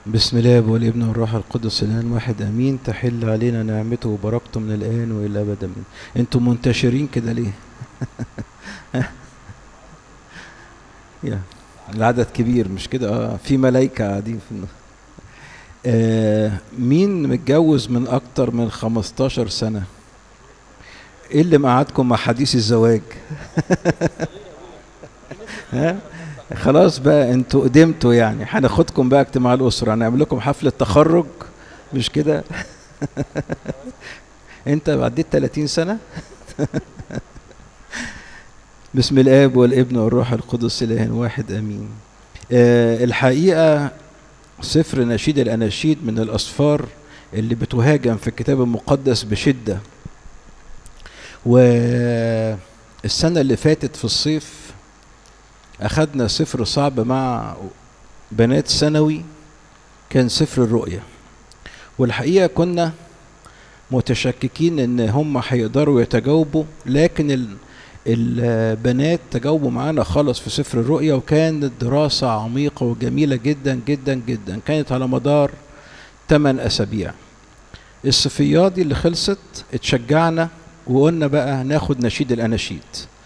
بسم الله والابن والروح القدس الان واحد امين تحل علينا نعمته وبركته من الان والى ابد امين انتم منتشرين كده ليه يا العدد كبير مش كده اه في ملائكه قاعدين في النص آه مين متجوز من اكتر من 15 سنه ايه اللي مقعدكم مع حديث الزواج ها خلاص بقى انتوا قدمتوا يعني هناخدكم بقى اجتماع الاسره هنعمل لكم حفله تخرج مش كده انت عديت 30 سنه بسم الاب والابن والروح القدس اله واحد امين آه الحقيقه سفر نشيد الاناشيد من الاسفار اللي بتهاجم في الكتاب المقدس بشده والسنه اللي فاتت في الصيف أخذنا سفر صعب مع بنات ثانوي كان سفر الرؤية والحقيقة كنا متشككين إن هم هيقدروا يتجاوبوا لكن البنات تجاوبوا معانا خالص في سفر الرؤية وكانت دراسة عميقة وجميلة جدا جدا جدا كانت على مدار 8 أسابيع الصفيات دي اللي خلصت اتشجعنا وقلنا بقى ناخد نشيد الأناشيد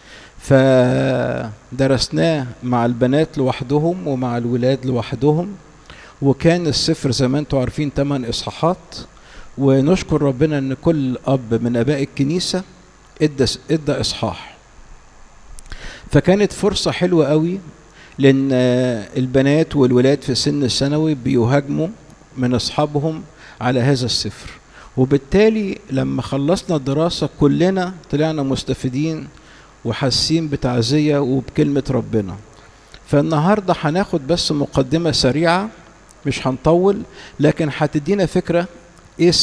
فدرسناه مع البنات لوحدهم ومع الولاد لوحدهم وكان السفر زي ما انتم عارفين 8 اصحاحات ونشكر ربنا ان كل اب من اباء الكنيسه ادى ادى اصحاح فكانت فرصه حلوه قوي لان البنات والولاد في السن الثانوي بيهاجموا من اصحابهم على هذا السفر وبالتالي لما خلصنا الدراسه كلنا طلعنا مستفيدين وحاسين بتعزية وبكلمة ربنا فالنهاردة هناخد بس مقدمة سريعة مش هنطول لكن هتدينا فكرة ايه